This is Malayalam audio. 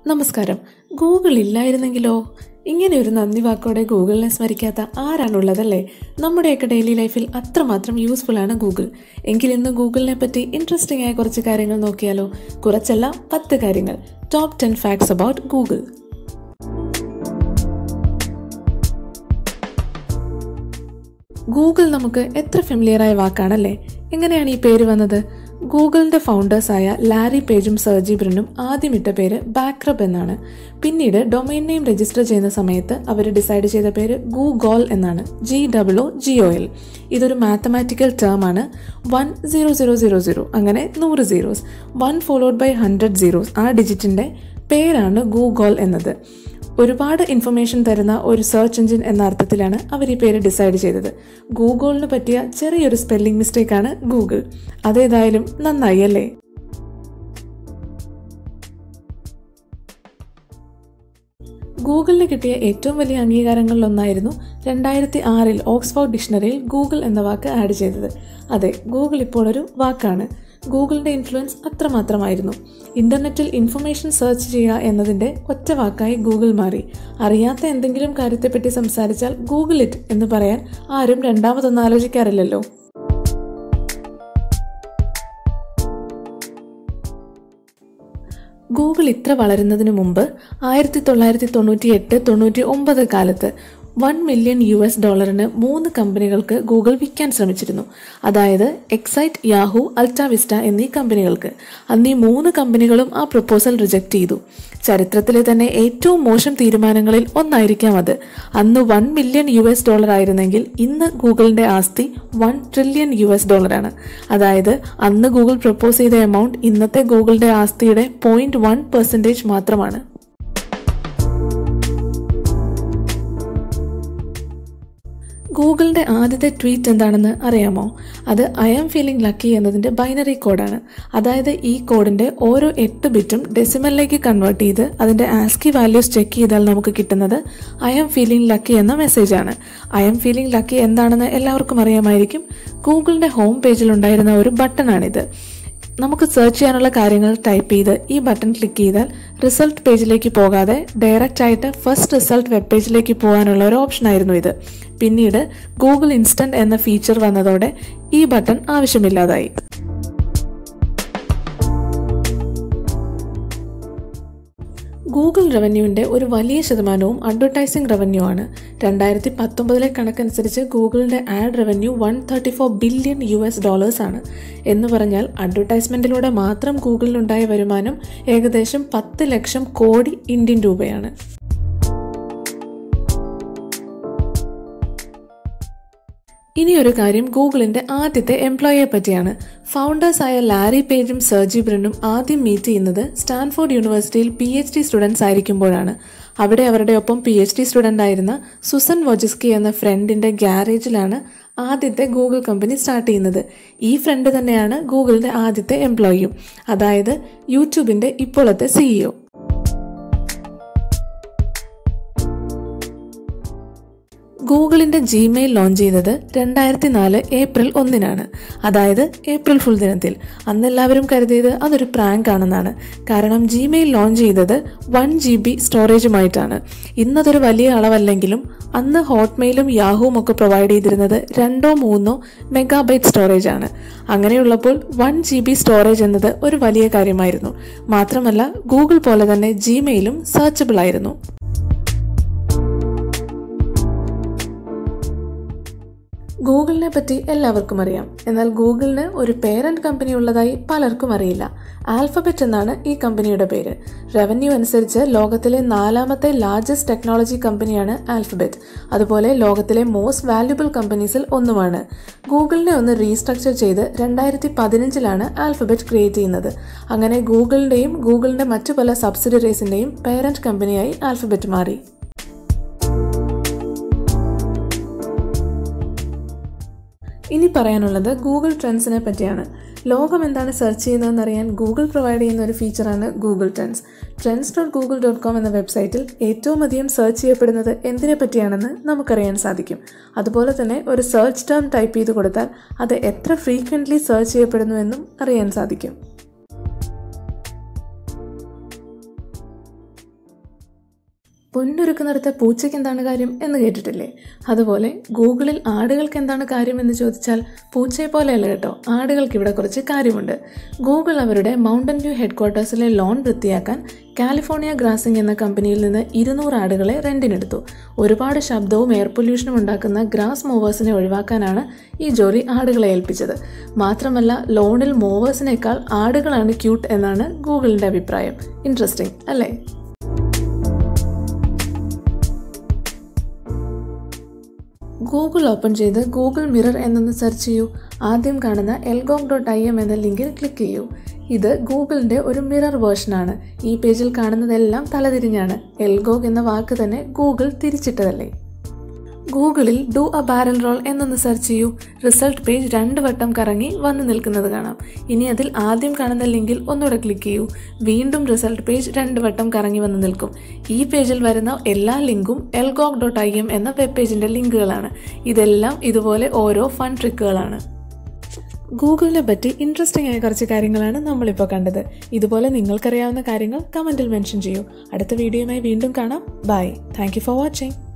നമസ്കാരം ഗൂഗിൾ ഇല്ലായിരുന്നെങ്കിലോ ഇങ്ങനെ ഒരു നന്ദി വാക്കോടെ ഗൂഗിളിനെ സ്മരിക്കാത്ത ആരാണുള്ളതല്ലേ നമ്മുടെയൊക്കെ ഡെയിലി ലൈഫിൽ അത്രമാത്രം യൂസ്ഫുൾ ആണ് ഗൂഗിൾ എങ്കിൽ ഇന്ന് ഗൂഗിളിനെ പറ്റി ഇൻട്രസ്റ്റിംഗ് ആയ കുറച്ച് കാര്യങ്ങൾ നോക്കിയാലോ കുറച്ചല്ല പത്ത് കാര്യങ്ങൾ top ten facts about Google Google നമുക്ക് എത്ര ഫെമിലിയറായ വാക്കാണല്ലേ എങ്ങനെയാണ് ഈ പേര് വന്നത് ഗൂഗിളിന്റെ ഫൗണ്ടേഴ്സായ ലാരി പേജും സർജി ബ്രിനും ആദ്യം ഇട്ട പേര് ബാക്രബ് എന്നാണ് പിന്നീട് ഡൊമൈൻ നെയിം രജിസ്റ്റർ ചെയ്യുന്ന സമയത്ത് അവർ ഡിസൈഡ് ചെയ്ത പേര് ഗൂഗോൾ എന്നാണ് G W G O L ഇതൊരു മാത്തമാറ്റിക്കൽ ടേം ആണ് one zero zero zero zero അങ്ങനെ നൂറ് zeros one followed by hundred zeros ആ ഡിജിറ്റിന്റെ പേരാണ് ഗൂഗോൾ എന്നത് ഒരുപാട് ഇൻഫർമേഷൻ തരുന്ന ഒരു സെർച്ച് എഞ്ചിൻ എന്ന അർത്ഥത്തിലാണ് അവർ ഈ പേര് ഡിസൈഡ് ചെയ്തത് ഗൂഗിളിന് പറ്റിയ ചെറിയൊരു സ്പെല്ലിംഗ് മിസ്റ്റേക്കാണ് ഗൂഗിൾ അതേതായാലും നന്നായി അല്ലേ ഗൂഗിളിന് കിട്ടിയ ഏറ്റവും വലിയ അംഗീകാരങ്ങളിലൊന്നായിരുന്നു രണ്ടായിരത്തി ആറിൽ ഓക്സ്ഫോർഡ് ഡിക്ഷണറിയിൽ ഗൂഗിൾ എന്ന വാക്ക് ആഡ് ചെയ്തത് അതെ ഗൂഗിൾ ഇപ്പോൾ ഒരു വാക്കാണ് ഗൂഗിളിന്റെ ഇൻഫ്ലുവൻസ് അത്രമാത്രമായിരുന്നു ഇന്റർനെറ്റിൽ ഇൻഫർമേഷൻ സെർച്ച് ചെയ്യുക എന്നതിന്റെ ഒറ്റ വാക്കായി ഗൂഗിൾ മാറി അറിയാത്ത എന്തെങ്കിലും കാര്യത്തെപ്പറ്റി സംസാരിച്ചാൽ ഗൂഗിൾ ഇറ്റ് എന്ന് പറയാൻ ആരും രണ്ടാമതൊന്നും ആലോചിക്കാറില്ലല്ലോ ഗൂഗിൾ ഇത്ര വളരുന്നതിന് മുമ്പ് ആയിരത്തി തൊള്ളായിരത്തി തൊണ്ണൂറ്റി എട്ട് തൊണ്ണൂറ്റി ഒമ്പത് കാലത്ത് വൺ മില്യൺ യു എസ് ഡോളറിന് മൂന്ന് കമ്പനികൾക്ക് ഗൂഗിൾ വിൽക്കാൻ ശ്രമിച്ചിരുന്നു അതായത് എക്സൈറ്റ് യാഹു അൾട്ടാവിസ്റ്റ എന്നീ കമ്പനികൾക്ക് അന്ന് ഈ മൂന്ന് കമ്പനികളും ആ പ്രപ്പോസൽ റിജക്റ്റ് ചെയ്തു ചരിത്രത്തിലെ തന്നെ ഏറ്റവും മോശം തീരുമാനങ്ങളിൽ ഒന്നായിരിക്കാം അത് അന്ന് one million U S dollar ആയിരുന്നെങ്കിൽ ഇന്ന് ഗൂഗിളിന്റെ ആസ്തി വൺ ട്രില്യൺ യു എസ് ഡോളറാണ് അതായത് അന്ന് ഗൂഗിൾ പ്രപ്പോസ് ചെയ്ത എമൗണ്ട് ഇന്നത്തെ ഗൂഗിളിന്റെ ആസ്തിയുടെ പോയിന്റ് വൺ പെർസെൻറ്റേജ് മാത്രമാണ് ഗൂഗിളിന്റെ ആദ്യത്തെ ട്വീറ്റ് എന്താണെന്ന് അറിയാമോ അത് ഐ ആം ഫീലിംഗ് ലക്കി എന്നതിന്റെ ബൈനറി കോഡാണ് അതായത് ഈ കോഡിന്റെ ഓരോ എട്ട് ബിറ്റും ഡെസിമലിലേക്ക് കൺവേർട്ട് ചെയ്ത് അതിന്റെ ആസ്കി വാല്യൂസ് ചെക്ക് ചെയ്താൽ നമുക്ക് കിട്ടുന്നത് ഐ ആം ഫീലിംഗ് ലക്കി എന്ന മെസ്സേജാണ് ഐ ആം ഫീലിംഗ് ലക്കി എന്താണെന്ന് എല്ലാവർക്കും അറിയാമായിരിക്കും ഗൂഗിളിന്റെ ഹോം പേജിൽ ഉണ്ടായിരുന്ന ഒരു ബട്ടണാണിത് നമുക്ക് സെർച്ച് ചെയ്യാനുള്ള കാര്യങ്ങൾ ടൈപ്പ് ചെയ്ത് ഈ ബട്ടൺ ക്ലിക്ക് ചെയ്താൽ റിസൾട്ട് പേജിലേക്ക് പോകാതെ ഡയറക്റ്റ് ആയിട്ട് ഫസ്റ്റ് റിസൾട്ട് വെബ് പേജിലേക്ക് പോകാനുള്ള ഒരു ഓപ്ഷൻ ആയിരുന്നു ഇത് പിന്നീട് ഗൂഗിൾ ഇൻസ്റ്റന്റ് എന്ന ഫീച്ചർ വന്നതോടെ ഈ ബട്ടൺ ആവശ്യമില്ലാതായി ഗൂഗിൾ റവന്യൂവിന്റെ ഒരു വലിയ ശതമാനവും അഡ്വർടൈസിംഗ് റവന്യൂ ആണ് രണ്ടായിരത്തി പത്തൊമ്പതിലെ കണക്കനുസരിച്ച് ഗൂഗിളിന്റെ ad revenue one thirty four billion U S dollars ആണ് എന്ന് പറഞ്ഞാൽ അഡ്വർടൈസ്മെന്റിലൂടെ മാത്രം ഗൂഗിളിനുണ്ടായ വരുമാനം ഏകദേശം പത്ത് ലക്ഷം കോടി ഇന്ത്യൻ രൂപയാണ് ഇനി ഒരു കാര്യം ഗൂഗിളിന്റെ ആദ്യത്തെ എംപ്ലോയിയെ പറ്റിയാണ് ഫൗണ്ടേഴ്സായ ലാരി പേജും സർജി ബ്രിനും ആദ്യം മീറ്റ് ചെയ്യുന്നത് സ്റ്റാൻഫോർഡ് യൂണിവേഴ്സിറ്റിയിൽ പി എച്ച് ഡി സ്റ്റുഡൻസ് ആയിരിക്കുമ്പോഴാണ് അവിടെ അവരുടെ ഒപ്പം പി എച്ച് ഡി സ്റ്റുഡൻ്റ് ആയിരുന്ന സുസൻ വൊജിസ്കി എന്ന ഫ്രണ്ടിന്റെ ഗ്യാരേജിലാണ് ആദ്യത്തെ ഗൂഗിൾ കമ്പനി സ്റ്റാർട്ട് ചെയ്യുന്നത് ഈ ഫ്രണ്ട് തന്നെയാണ് ഗൂഗിളിന്റെ ആദ്യത്തെ എംപ്ലോയിയും അതായത് യൂട്യൂബിന്റെ ഇപ്പോഴത്തെ സിഇഒ ഗൂഗിളിന്റെ ജിമെയിൽ ലോഞ്ച് ചെയ്തത് രണ്ടായിരത്തി നാല് ഏപ്രിൽ ഒന്നിനാണ് അതായത് ഏപ്രിൽ ഫുൾ ദിനത്തിൽ അന്ന് എല്ലാവരും കരുതിയത് അതൊരു പ്രാങ്ക് ആണെന്നാണ് കാരണം ജിമെയിൽ ലോഞ്ച് ചെയ്തത് വൺ ജി ബി സ്റ്റോറേജുമായിട്ടാണ് ഇന്നതൊരു വലിയ അളവല്ലെങ്കിലും അന്ന് ഹോട്ട്മെയിലും യാഹുവും ഒക്കെ പ്രൊവൈഡ് ചെയ്തിരുന്നത് രണ്ടോ മൂന്നോ മെഗാബൈറ്റ് സ്റ്റോറേജ് ആണ് അങ്ങനെയുള്ളപ്പോൾ വൺ ജി ബി സ്റ്റോറേജ് എന്നത് ഒരു വലിയ കാര്യമായിരുന്നു മാത്രമല്ല ഗൂഗിൾ പോലെ തന്നെ ജിമെയിലും സെർച്ചബിൾ ആയിരുന്നു ഗൂഗിളിനെ പറ്റി എല്ലാവർക്കും അറിയാം എന്നാൽ ഗൂഗിളിന് ഒരു പേരന്റ് കമ്പനി ഉള്ളതായി പലർക്കും അറിയില്ല ആൽഫബറ്റ് എന്നാണ് ഈ കമ്പനിയുടെ പേര് റവന്യൂ അനുസരിച്ച് ലോകത്തിലെ നാലാമത്തെ ലാർജസ്റ്റ് ടെക്നോളജി കമ്പനിയാണ് ആൽഫബറ്റ് അതുപോലെ ലോകത്തിലെ മോസ്റ്റ് വാല്യുബിൾ കമ്പനീസിൽ ഒന്നുമാണ് ഗൂഗിളിനെ ഒന്ന് റീസ്ട്രക്ചർ ചെയ്ത് രണ്ടായിരത്തി പതിനഞ്ചിലാണ് ആൽഫബറ്റ് ക്രിയേറ്റ് ചെയ്യുന്നത് അങ്ങനെ ഗൂഗിളിന്റെയും ഗൂഗിളിന്റെ മറ്റു പല സബ്സിഡറീസിന്റെയും പേരന്റ് കമ്പനിയായി ആൽഫബറ്റ് മാറി ഇനി പറയാനുള്ളത് ഗൂഗിൾ ട്രെൻഡ്സിനെ പറ്റിയാണ് ലോകം എന്താണ് സെർച്ച് ചെയ്യുന്നതെന്ന് അറിയാൻ ഗൂഗിൾ പ്രൊവൈഡ് ചെയ്യുന്ന ഒരു ഫീച്ചറാണ് Google trends trends dot Google dot com എന്ന വെബ്സൈറ്റിൽ ഏറ്റവും അധികം സെർച്ച് ചെയ്യപ്പെടുന്നത് എന്തിനെ പറ്റിയാണെന്ന് നമുക്കറിയാൻ സാധിക്കും അതുപോലെ തന്നെ ഒരു സെർച്ച് ടേം ടൈപ്പ് ചെയ്ത് കൊടുത്താൽ അത് എത്ര ഫ്രീക്വൻ്റ്ലി സെർച്ച് ചെയ്യപ്പെടുന്നു എന്നും അറിയാൻ സാധിക്കും പൊന്നൊരുക്കുന്നിടത്ത് പൂച്ചയ്ക്ക് എന്താണ് കാര്യം എന്ന് കേട്ടിട്ടില്ലേ അതുപോലെ ഗൂഗിളിൽ ആടുകൾക്ക് എന്താണ് കാര്യം എന്ന് ചോദിച്ചാൽ പൂച്ചയെ പോലെയല്ല കേട്ടോ ആടുകൾക്ക് ഇവിടെ കുറച്ച് കാര്യമുണ്ട് ഗൂഗിൾ അവരുടെ മൗണ്ടൻ വ്യൂ ഹെഡ്ക്വാർട്ടേഴ്സിലെ ലോൺ വൃത്തിയാക്കാൻ കാലിഫോർണിയ ഗ്രാസിംഗ് എന്ന കമ്പനിയിൽ നിന്ന് ഇരുന്നൂറ് ആടുകളെ റെന്റിനെടുത്തു ഒരുപാട് ശബ്ദവും എയർ പൊല്യൂഷനും ഉണ്ടാക്കുന്ന ഗ്രാസ് മൂവേഴ്സിനെ ഒഴിവാക്കാനാണ് ഈ ജോലി ആടുകളെ ഏൽപ്പിച്ചത് മാത്രമല്ല ലോണിൽ മൂവേഴ്സിനേക്കാൾ ആടുകളാണ് ക്യൂട്ട് എന്നാണ് ഗൂഗിളിൻ്റെ അഭിപ്രായം ഇൻട്രസ്റ്റിംഗ് അല്ലേ ഗൂഗിൾ ഓപ്പൺ ചെയ്ത് ഗൂഗിൾ മിറർ എന്നൊന്ന് സെർച്ച് ചെയ്യൂ ആദ്യം കാണുന്ന എൽഗോഗ് ഡോട്ട് ഐ എം എന്ന ലിങ്കിൽ ക്ലിക്ക് ചെയ്യൂ ഇത് ഗൂഗിളിൻ്റെ ഒരു മിറർ വേർഷനാണ് ഈ പേജിൽ കാണുന്നതെല്ലാം തലതിരിഞ്ഞാണ് എൽഗോഗ് എന്ന വാക്ക് തന്നെ ഗൂഗിൾ തിരിച്ചിട്ടതല്ലേ ഗൂഗിളിൽ ഡു എ ബാരൽ റോൾ എന്നൊന്ന് സെർച്ച് ചെയ്യൂ റിസൾട്ട് പേജ് രണ്ട് വട്ടം കറങ്ങി വന്നു നിൽക്കുന്നത് കാണാം ഇനി അതിൽ ആദ്യം കാണുന്ന ലിങ്കിൽ ഒന്നുകൂടെ ക്ലിക്ക് ചെയ്യൂ വീണ്ടും റിസൾട്ട് പേജ് രണ്ട് വട്ടം കറങ്ങി വന്നു നിൽക്കും ഈ പേജിൽ വരുന്ന എല്ലാ ലിങ്കും എൽഗോഗ് ഡോട്ട് ഐ എം എന്ന വെബ് പേജിൻ്റെ ലിങ്കുകളാണ് ഇതെല്ലാം ഇതുപോലെ ഓരോ ഫൺ ട്രിക്കുകളാണ് ഗൂഗിളിനെ പറ്റി ഇൻട്രസ്റ്റിംഗ് ആയ കുറച്ച് കാര്യങ്ങളാണ് നമ്മളിപ്പോൾ കണ്ടത് ഇതുപോലെ നിങ്ങൾക്കറിയാവുന്ന കാര്യങ്ങൾ കമൻറ്റിൽ മെൻഷൻ ചെയ്യൂ അടുത്ത വീഡിയോയുമായി വീണ്ടും കാണാം bye thank you for watching